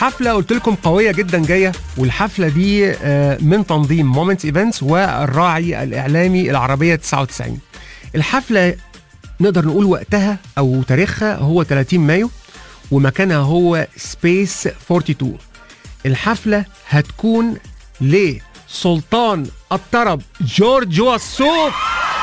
حفله قلت لكم قويه جدا جايه والحفله دي آه، من تنظيم مومنت ايفنتس والراعي الاعلامي العربيه 99 الحفله نقدر نقول وقتها او تاريخها هو 30 مايو ومكانها هو سبيس 42 الحفله هتكون لسلطان الطرب جورج وسوف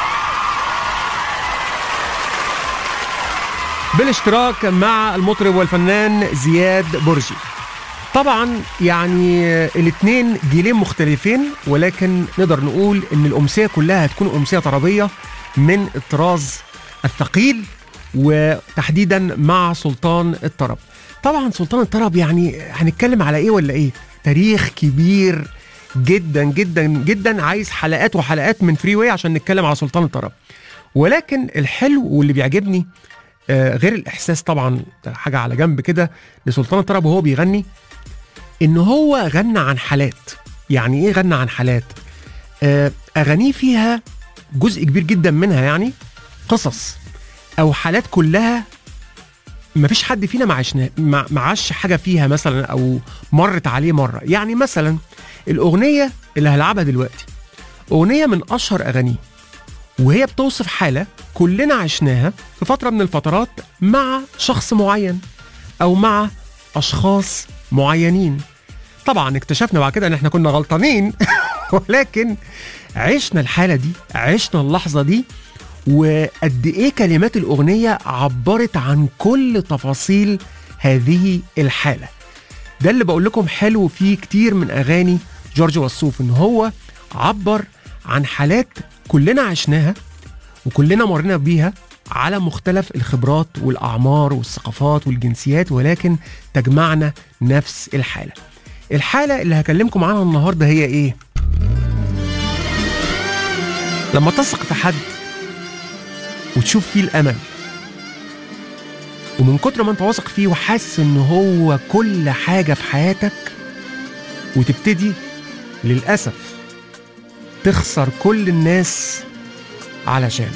بالاشتراك مع المطرب والفنان زياد برجي طبعا يعني الاثنين جيلين مختلفين ولكن نقدر نقول ان الامسيه كلها هتكون امسيه طربيه من الطراز الثقيل وتحديدا مع سلطان الطرب طبعا سلطان الطرب يعني هنتكلم على ايه ولا ايه تاريخ كبير جدا جدا جدا عايز حلقات وحلقات من فري واي عشان نتكلم على سلطان الطرب ولكن الحلو واللي بيعجبني آه، غير الاحساس طبعا ده حاجه على جنب كده لسلطان الطرب وهو بيغني ان هو غنى عن حالات يعني ايه غنى عن حالات آه، اغانيه فيها جزء كبير جدا منها يعني قصص او حالات كلها مفيش حد فينا ما عشنا ما ما عاش حاجه فيها مثلا او مرت عليه مره يعني مثلا الاغنيه اللي هلعبها دلوقتي اغنيه من اشهر اغانيه وهي بتوصف حاله كلنا عشناها في فتره من الفترات مع شخص معين او مع اشخاص معينين طبعا اكتشفنا بعد كده ان احنا كنا غلطانين ولكن عشنا الحاله دي عشنا اللحظه دي وقد ايه كلمات الاغنيه عبرت عن كل تفاصيل هذه الحاله ده اللي بقول لكم حلو فيه كتير من اغاني جورج وسوف ان هو عبر عن حالات كلنا عشناها وكلنا مرينا بيها على مختلف الخبرات والاعمار والثقافات والجنسيات ولكن تجمعنا نفس الحاله الحاله اللي هكلمكم عنها النهارده هي ايه لما تثق في حد وتشوف فيه الامل ومن كتر ما انت واثق فيه وحاسس ان هو كل حاجه في حياتك وتبتدي للاسف تخسر كل الناس علشانه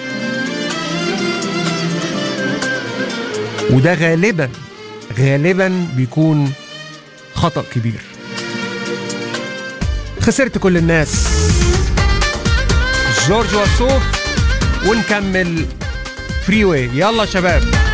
وده غالبا غالبا بيكون خطأ كبير خسرت كل الناس جورج وسوف ونكمل فري واي يلا شباب